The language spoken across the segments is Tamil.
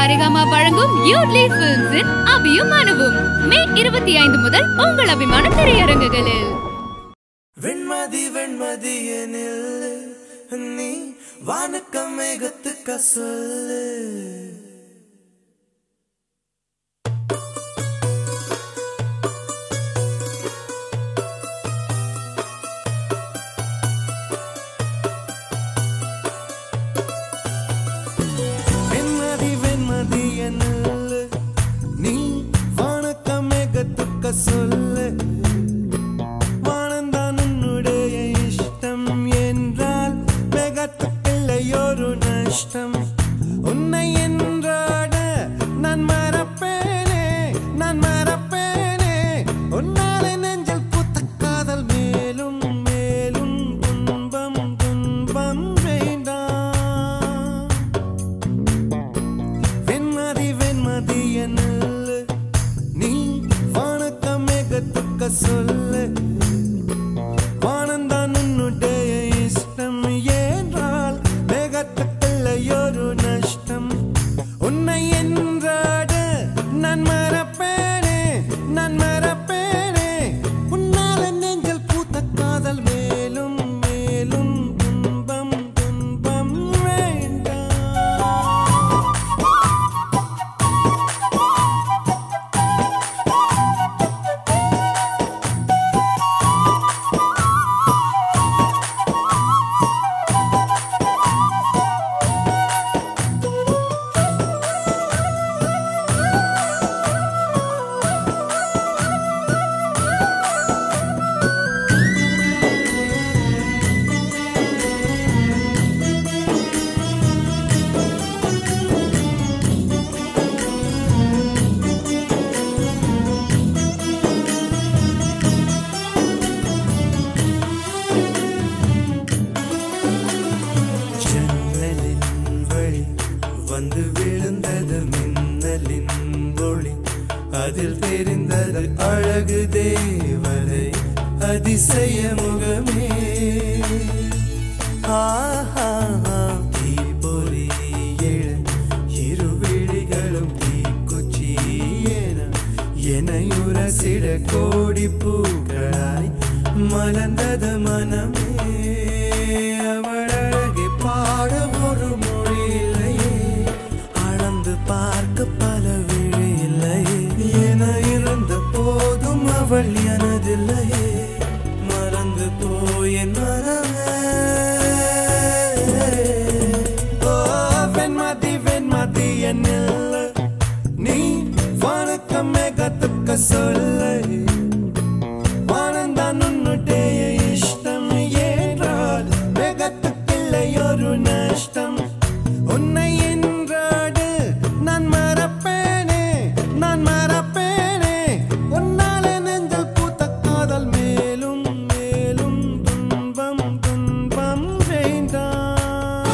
சரிகமா வழங்கும் யூட்லி பிலிம்ஸின் அபியும் அனுவும் மே இருபத்தி ஐந்து முதல் உங்கள் அபிமான திரையரங்குகளில் வெண்மதி வெண்மதி எனில் நீ வானுக்க மேகத்துக்க சொல்லு வெண்மதி வெண்மதி எனில் நீ வானுக்க மேகத்துக்க சொல்லு வானந்தான் உன்னுடைய இஷ்டம் என்றால் மேகத்துக்கில்லையொரு நஷ்டம் உன்னை என்றாட நான் மறப்பேனே நான் மறப்பேனே உன்னாலே நெஞ்சில் பூத்த காதல் மேலும் மேலும் துன்பம் துன்பம் வேண்டாம் வெண்மதி வெண்மதி என்னல் நீ வானக்க மேகத்துக்க சொல்லு வானந்தான் உன்னுடைய இஷ்டம் என்றால் மேகத்துக்குள்ளையொரு நஷ்டம் உன்னை என்றாட நான் மறப்பேனே நான் மறப்பேனே உன்னால நெஞ்சல் பூத்த காதல் மேலும் மேலும் துன்பம் துன்பம் வேண்டாம் ஜன்னலின் வழி வந்து விழுந்தது மின்னலின் ஒளி அதில் தெரிந்தது அழகு தேவதை அதிசய முகமே ஆஹா தீப்பொறி எழ இரு விழிகளும் தீக்குச்சி என எனையுரசிட கோடி பூக்களாய் மலர்ந்தது மனமே அவள் அழகை பாட ஒரு மொழி இல்லையே அளந்து பார்க்க பல விழி இல்லையே என இருந்த போதும் அவள் எனதில்லையே மறந்து போய் என் மனமே ஓ வெண்மதி வெண்மதி என்னில் நீ வணக்கம் மேகத்துக்க சொல்லை வானந்தான் உன்னுடைய இஷ்டம் ஏற்றால் மேகத்துக்கில்லையொரு நஷ்டம் உன்னை என்றாடு நான் மறப்பேனே நான் மறப்பேனே உன்னாலே நெஞ்சல் பூத்த காதல் மேலும் மேலும் துன்பம் துன்பம் வேண்டாம்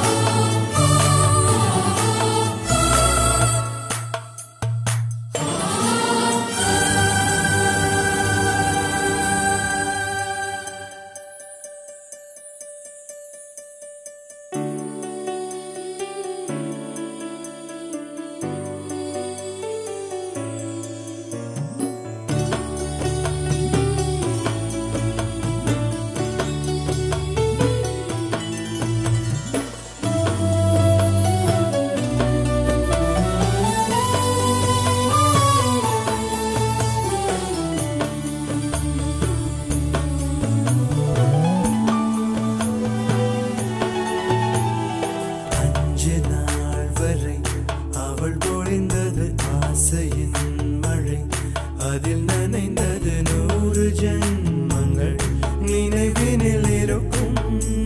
அஞ்சு நாள் வரை அவள் பொழிந்தது ஆசையின் மழை அதில் நனைந்தது நூறு ஜென்மங்கள் நினைவினில் இருக்கும்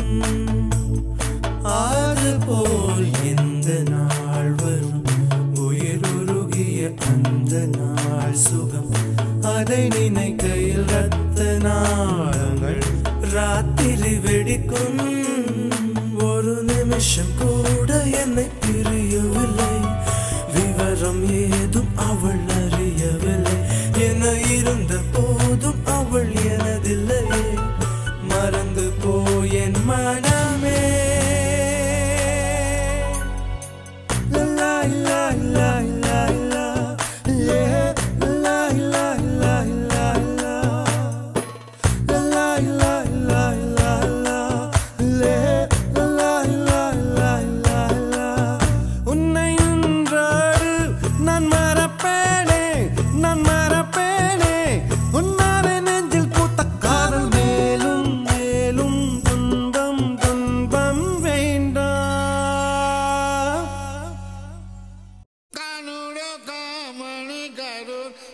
அது போல் எந்த நாள் வரும் உயிர் உருகிய அந்த நாள் சுகம் அதை நினைக்கையில் ரத்த நாளங்கள் ராத்திரி வெடிக்கும் ஒரு நிமிஷம் கூட என்னை பிரியவில்லை விவரம் ஏதும் அவள் அறியவில்லை என இருந்த போதும் அவள் எனதில்லையே மறந்து போய் என் மனமே லா, லா, லா,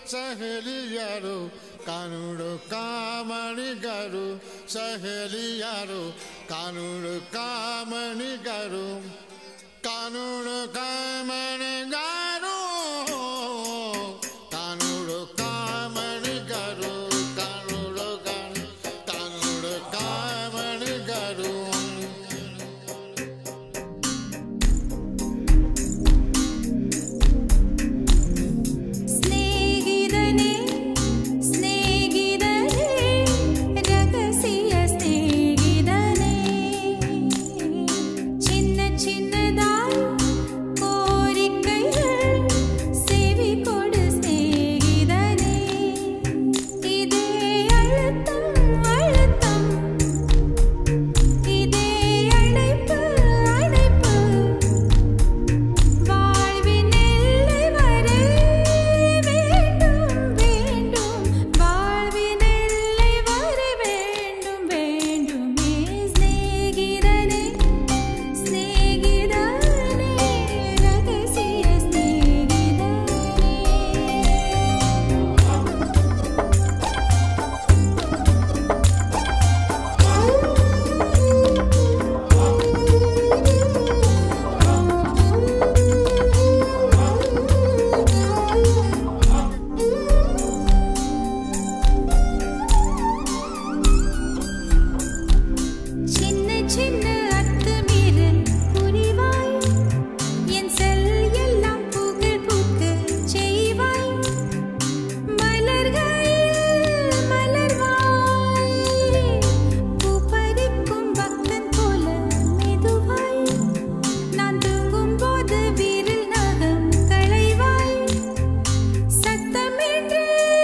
ಸಹೇಲಿಯರು ಕಾನೂನು ಕಾಮಣಿಗರು ಸಹೇಲಿಯರು ಕಾನೂನು ಕಾಮಣಿಗರು ಕಾನೂನು ಕಾಮಣಿಗರು ಕಾನೂನು ಕಾಮಣಿಗರು ಕಾನೂನು ಕಾನೂನು ಕಾಮಣಿಗರು സ്നേഹിതനേ സ്നേഹിതനേ രഹസ്യ സ്നേഹിതനേ ചിന്ന ചിന്നതായി കോരിക്കൈകൾ സെവി കൊട് സ്നേഹിതനേ ഇതേ അഴുത്തം അഴുത്തം ഇതേ അழைப்பு அழைப்பு வாழ்வின் எல்லை வரை வேண்டும் வேண்டும் வாழ்வின் எல்லை வரை வேண்டும் வேண்டுமே சிநேகிதனே சிநேகிதனே ரகசிய சிநேகிதனே சின்ன சின்ன அத்துமீறல் புரிவாய் என் செல் எல்லாம் புகழ் பூக்க செய்வாய் மலர்களில் மலர்வாய் பூ பறிக்கும் பக்தன் போல மெதுவாய் நான் தூங்கும் போது விரல் நகம் களைவாய் சத்தமின்றி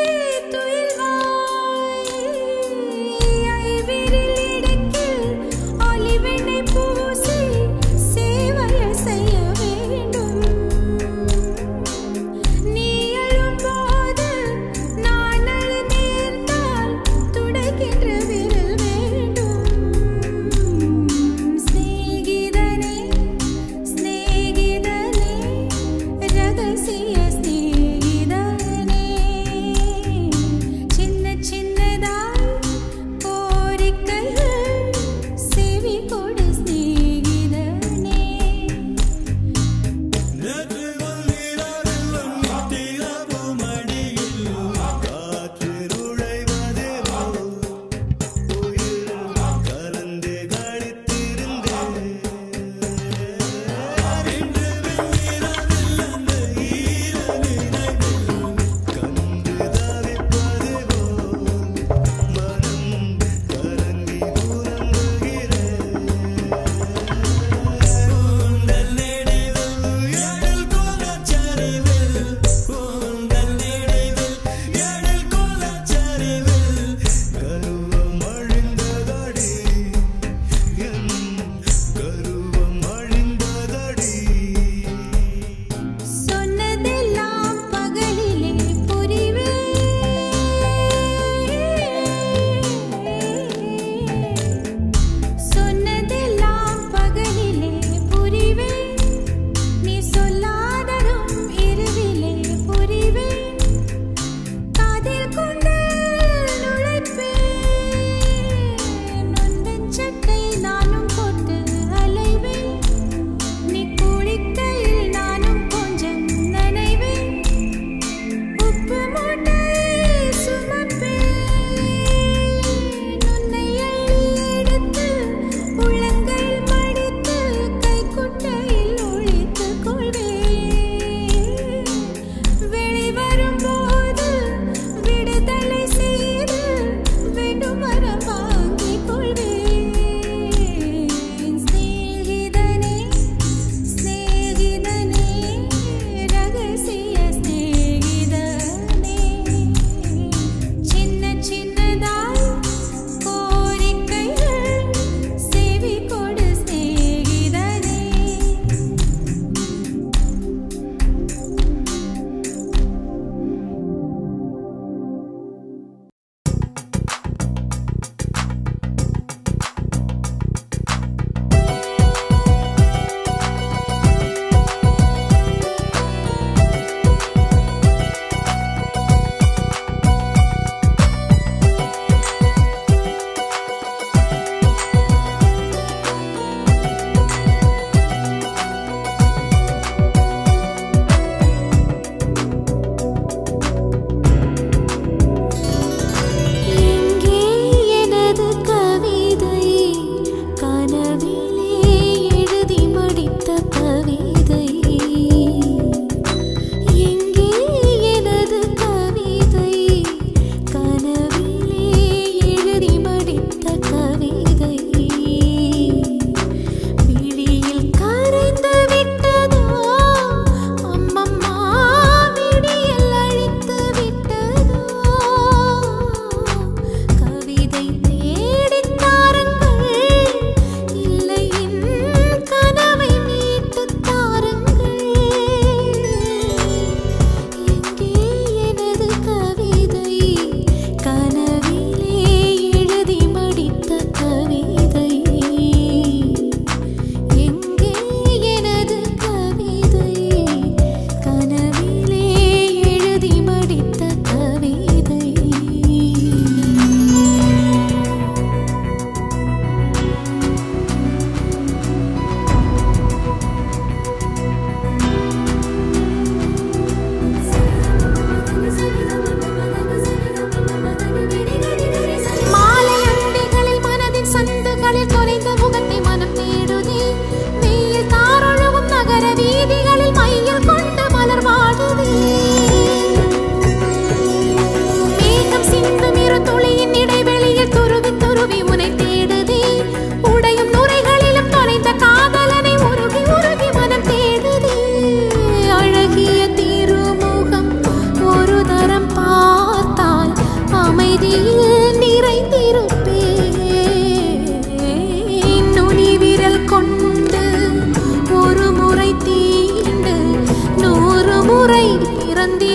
துயில்வாய் ஐவிரில் இடுக்கில் ஒளிவெண்ணை பூசி சேவைய செய்ய வேண்டும் நீ அழும்போது நான் அழ நேர்ந்தால் துடைக்கின்ற விரல் வேண்டும் சிநேகிதனே சிநேகிதனே ரகசிய சிநேகிதனே சின்ன சின்னதாய் கோரிக்கைகள் செவி கொடு சிநேகிதனே கூந்தல் நெடிது எழில்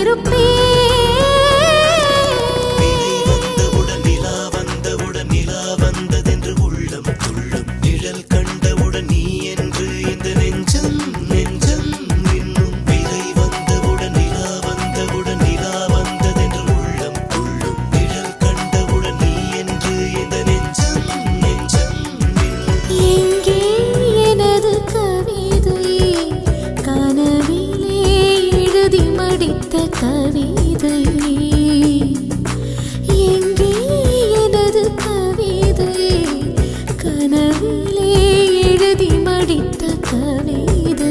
நிலை வந்தவுடன் நிலா வந்தவுடன் நிலா வந்ததென்று உள்ளம் துள்ளும் நிழல் கண்டவுடன் நீ என்று இந்த நெஞ்சம் நெஞ்சம் இன்னும் விலை வந்தவுடன் நிலா வந்தவுடன் நிலா வந்ததென்று உள்ளம் துள்ளும் நிழல் கண்டவுடன் நீ என்று இந்த நெஞ்சம் நெஞ்சம் இன்னும் எங்கே எனது கவிதை கனவிலே எழுதி மடித்த கவிதை எங்கே எனது கவிதை கனவிலே எழுதி மடித்த கவிதை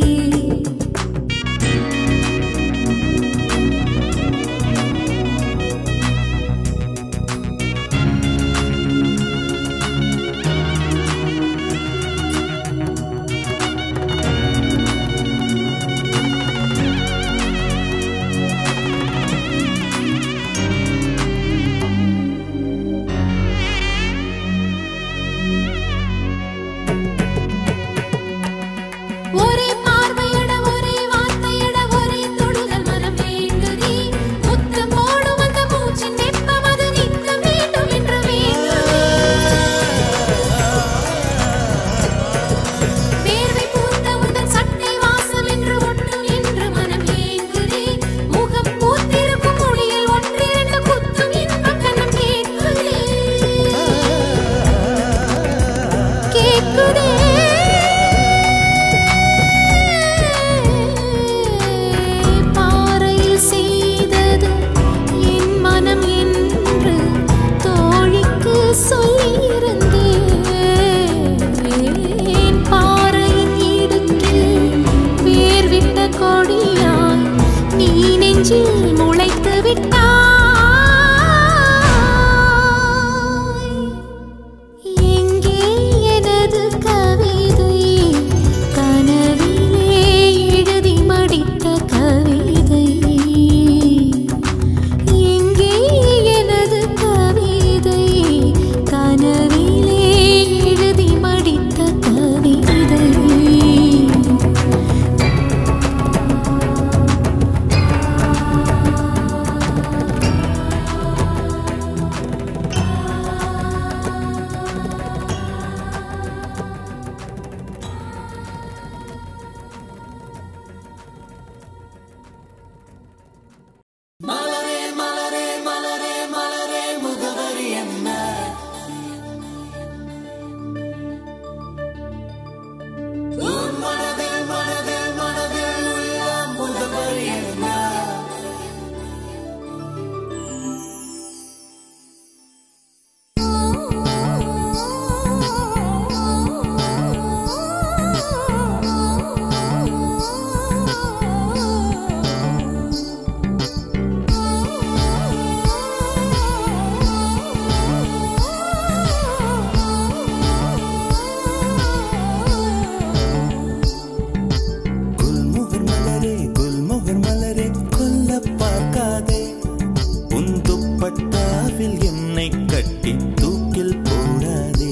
ஒரே பார்வையிட ஒரே வார்த்தையிட ஒரே தொடுதல் மனம் வேண்டுதே முத்தம் போடும் அந்த மூச்சின் வெப்பம் அது நிற்க வேண்டும் என்று வேண்டுதே வேர்வை பூத்த உந்தன் சட்டை வாசம் என்று ஒட்டும் என்று மனம் ஏங்குதே முகம் பூத்திருக்கும் மொழியில் ஒன்றிரண்டு குத்தும் இன்பம் கண்ணம் கேட்குதே கேட்குதே பாறையில் செய்தது என் மனம் என்று தோழிக்கு சொல்லியிருந்தேன் பாறையின் இடுக்கில் வேர் விட்ட கொடியாய் நீ நெஞ்சில் முளைத்து விட்டாய் எங்கே எனது கவிதை கனவிலே எழுதி மடித்த கவிதை எங்கே எனது கவிதை கனவிலே எழுதி மடித்த கவிதை குல்முகர் மலரே குல்முகர் மலரே கொல்ல பார்க்காதே உன் துப்பட்டாவில் என்னை கட்டி தூக்கில் போடாதே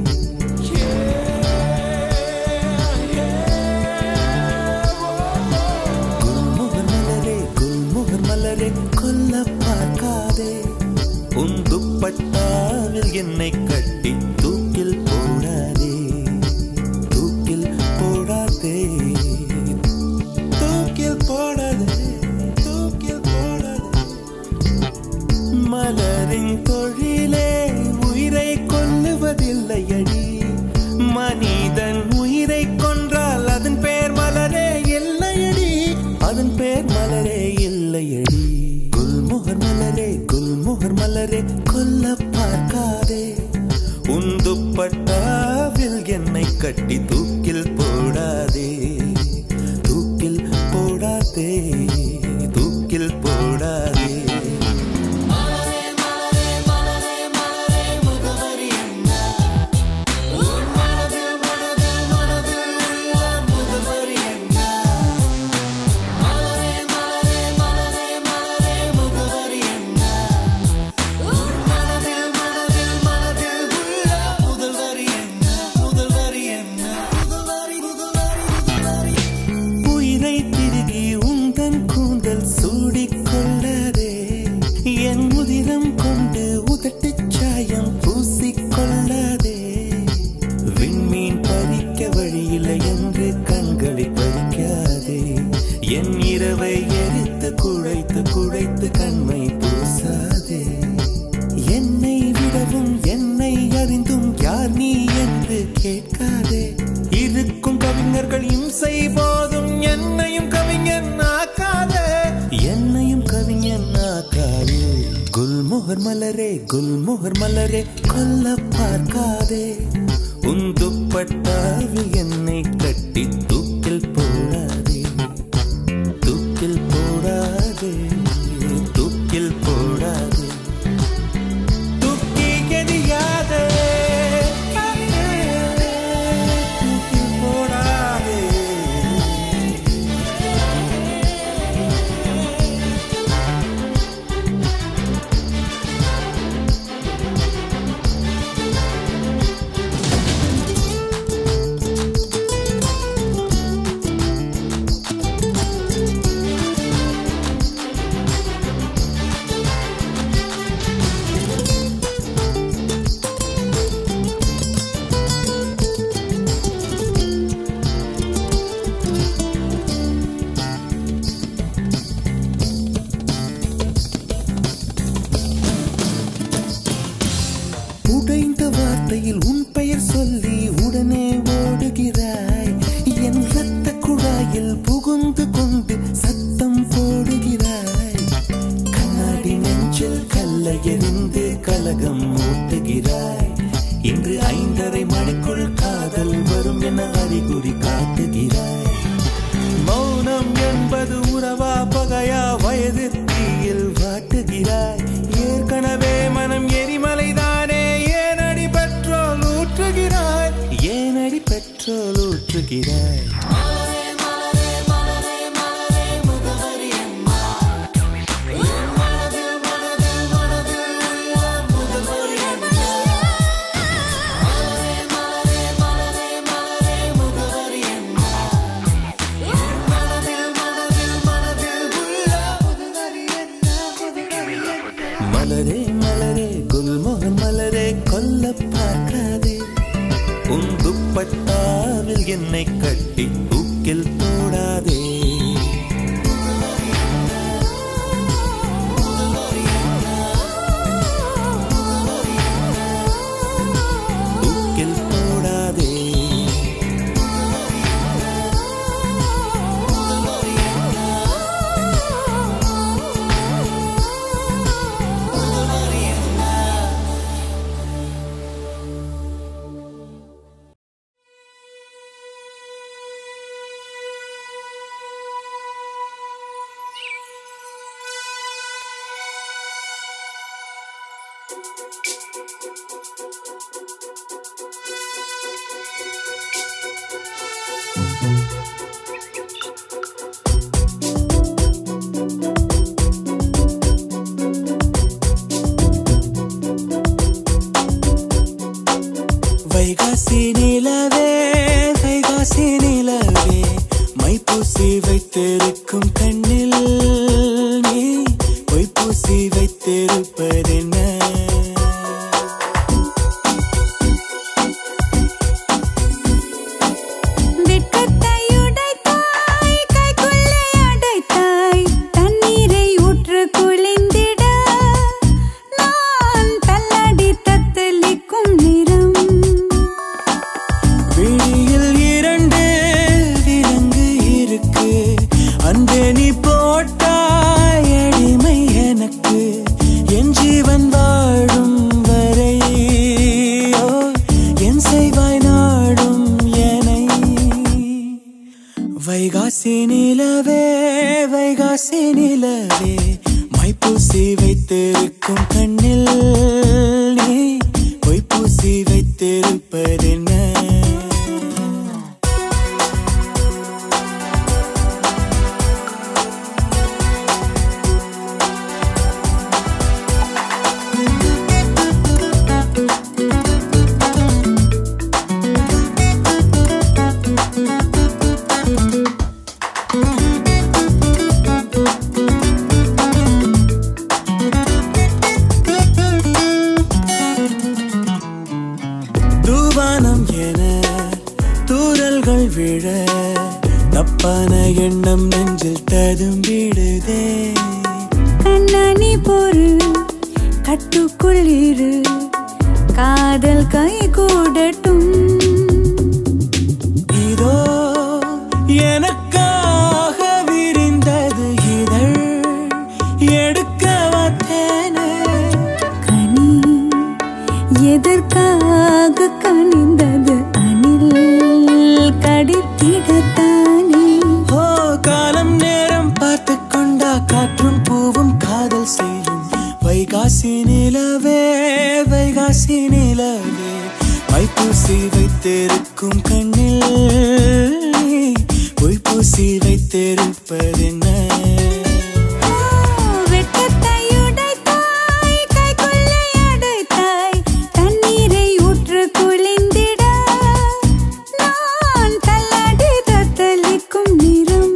குல்முகர் மலரே குல்முகர் மலரே கொல்ல பார்க்காதே உன் துப்பட்டாவில் என்னை கட்டி தூக்கில் போடாதே தூக்கில் போடாதே தூக்கில் போடாதே தூக்கில் போடாதே மலரின் தொழிலே உயிரை கொல்லுவதில்லையடி மனிதன் உயிரை கொன்றால் அதன் பேர் மலரே இல்லையடி அதன் பேர் மலரே இல்லையடி குல்முகர் மலரே குல்முகர் மலரே கொல்ல பார்க்காதே உன் துப்பட்டாவில் என்னை கட்டி தூக்கில் போடாதே தூக்கில் போடாதே தூக்கில் போடாதே உயிரை திருகி உந்தன் இரவை எரித்து குழைத்து குழைத்து கண்மை பூசாதே என்னை விடவும் என்னை அறிந்தும் யார் நீ என்று கேட்காதே இருக்கும் கவிஞர்கள் இம்சை போதும் என்னையும் கவிஞன் ஆக்காதே என்னையும் கவிஞன் ஆக்காதே குல்முகர் மலரே குல்முகர் மலரே கொல்ல பார்க்காதே உன் துப்பட்டாவில் என்னை கட்டி தூக்கில் போடாதே தூக்கில் போடாதே தூக்கில் போடாதே தூக்கி எறியாதே தூக்கில் போடாதே உடைந்த வார்த்தையில் உன் பெயர் சொல்லி உடனே ஓடுகிறாய் என் ரத்த குழாயில் புகுந்து கொண்டு சத்தம் போடுகிறாய் கண்ணாடி நெஞ்சில் கல்லை எறிந்து கலகம் மூட்டுகிறாய் இன்று ஐந்தரை மணிக்குள் காதல் வரும் என அறிகுறி காட்டுகிறாய் மௌனம் என்பது உறவா பகையா வயது தீயில் வாட்டுகிறாய் ஏற்கனவே மனம் எரிமலைதானே ஏனடி பெட்ரோல் ஊற்றுகிறாய் ஏனடி பெட்ரோல் ஊற்றுகிறாய் மலரே மலரே குல்மோகன் மலரே கொல்ல பார்க்காதே உன் துப்பட்டாவில் என்னை கட்டி தூக்கில் போடாதே தூக்கில் போடாதே வைகாசி நிலவே வைகாசி நிலவே மைப்பூசி வைத்திருக்கும் கண்ணில் நீ பொய்ப்பூசி வைத்திருப்பதென்ன வெட்கத்தை உடைத்தாய் கைக்குள்ளே அடைத்தாய் தண்ணீரை ஊற்று குளிந்திட நான் தள்ளாடி தத்தளிக்கும் நிறம் விழியில் இரண்டு விலங்கு இருக்கு அன்பே நீ போட்டாய் அடிமை எனக்கு என் ஜீவன் வாழும் வரை ஓ, என் செய்வாய் நாடும் எனை வைகாசி நிலவே வைகாசி நிலவே மைப்பூசி வைத்திருக்கும் கண்ணில் நீ பொய்ப்பூசி வைத்திருப்பதென்ன குழம்பிடுதே கண்ணாணி பொறு கட்டுக்குள் இரு காதல் கை கூடட்டும் இதோ எனக்காக விரிந்தது இதழ் எடுக்க வந்தேனே கனி எதற்காக கனிந்தது அணில் கடித்திடத்தானே ஓ காலம் நேரம் பார்த்து கொண்டா காற்றும் பூவும் காதல் செய்யும் வைகாசி நிலவே வைகாசி நிலவே மைப்பூசி வைத்திருக்கும் கண்ணில் நீ பொய்ப்பூசி வைத்திருப்பதென்ன வெட்கத்தை உடைத்தாய், கைக்குள்ளே அடைத்தாய், தண்ணீரை ஊற்று குளிந்திட. நான் தள்ளாடி தத்தளிக்கும் நிறம்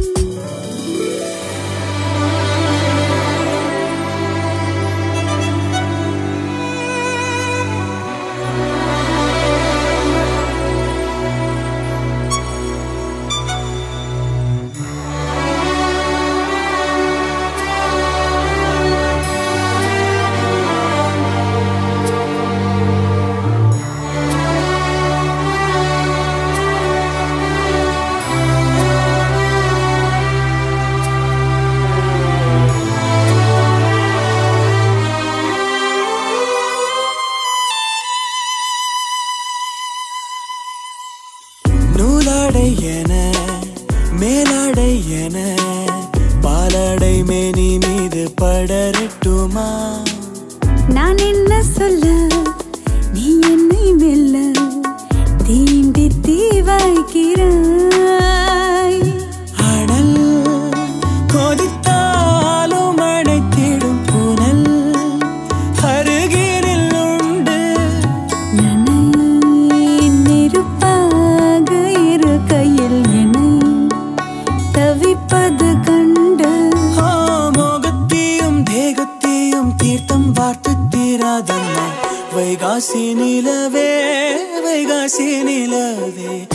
நூலாடை என மேலாடை என பாலாடை மேனி மீது படரட்டுமா நான் என்ன சொல்ல நீ என்னை மெல்ல தீண்டி தீவாய்க்கிறாய் அனல் கொதித்தாலும் அணைத்திடும் புனல் அருகினில் உண்டு நனை நெருப்பாக இருக்கையில் என்னை தவிப்பது கண்டு ஆ, மோகத்தையும் தேகத்தையும் தீர்த்தம் வார்த்து தீராதம்மா வைகாசி நிலவே வைகாசி நிலவே